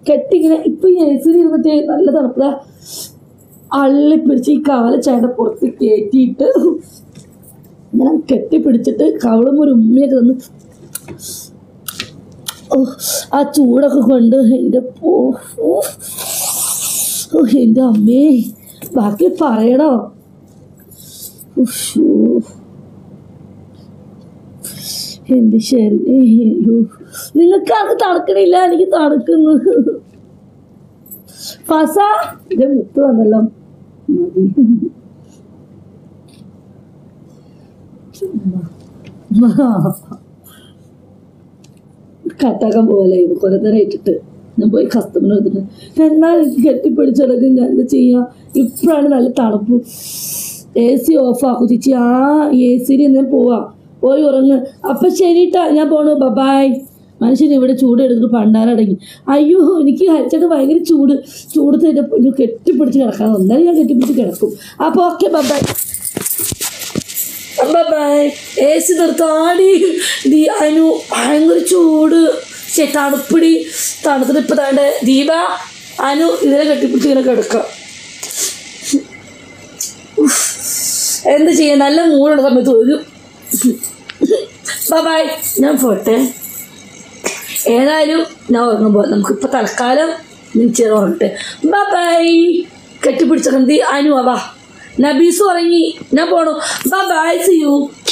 കെട്ടിങ്ങനെ ഇപ്പൊ ഈ എ സിയിൽ ഇരുന്നിട്ട് നല്ല തണുപ്പതാ അള്ളി പിടിച്ച് ഈ കാല ചേട്ട പുറത്ത് കയറ്റിയിട്ട് ഇങ്ങനെ കെട്ടിപ്പിടിച്ചിട്ട് കവളും ഒരു ഉമ്മയൊക്കെ തന്ന് ഓ ആ ചൂടൊക്കെ കൊണ്ട് എൻ്റെ പോ ഓ ഓ, എൻ്റെ അമ്മേ ബാക്കി പറയണോ ഉഫ്, ഓ. എന്ത് ശരി അയ്യോ നിങ്ങൾക്ക് ആർക്ക് തണുക്കണില്ല എനിക്ക് തണുക്കുന്നു ഫസ ഇത് മുത്ത് വന്നല്ലോ മതി കട്ടാക്കാൻ പോലെ ഇത് കുറെ നേരം ഇട്ടിട്ട് ഞാൻ പോയി കസ്റ്റമർ എടുത്തിട്ട് എന്നാൽ എനിക്ക് കെട്ടിപ്പിടിച്ചിടക്കും ഞാൻ എന്താ ചെയ്യാ ഇപ്പോഴാണ് നല്ല തണുപ്പ് എ സി ഓഫ് ആക്കും ചേച്ചി ആ എ സിയിൽ ഞാൻ പോവാ പോയി ഉറങ്ങ് അപ്പൊ ശരിട്ടാ ഞാൻ പോണു ബബായ് മനുഷ്യൻ ഇവിടെ ചൂട് എടുത്തിട്ട് പണ്ടാരടങ്ങി അയ്യോ എനിക്ക് ഹരിച്ചൊക്കെ ഭയങ്കര ചൂട് ചൂട് തരുമ്പോൾ കെട്ടിപ്പിടിച്ച് കിടക്കാൻ ഒന്നാലും ഞാൻ കെട്ടിപ്പിടിച്ച് കിടക്കും അപ്പോൾ ഓക്കെ ബബായ് ബൈ എ സി നിർത്താടി ദീ അനു ഭയങ്കര ചൂട് ശേ തണുപ്പിടി തണുത്തിട്ട് ഇപ്പൊ താണ്ട് ദീപ അനു ഇതിനെ കെട്ടിപ്പിടിച്ച് ഇങ്ങനെ കിടക്കാം ഉഫ്. എന്ത് ചെയ്യാൻ നല്ല മൂടുള്ള സമയത്ത് ഒരു ബൈ ഞാൻ പോട്ടെ ഏതായാലും ഞാൻ ഉറങ്ങുമ്പോൾ നമുക്കിപ്പോൾ തൽക്കാലം ചെറു ഉറങ്ങട്ടെ ബൈ കെട്ടിപ്പിടിച്ച കന്തി അനു വാ നബീസ് ഉറങ്ങി ഞാൻ പോണു ബൈ സി യു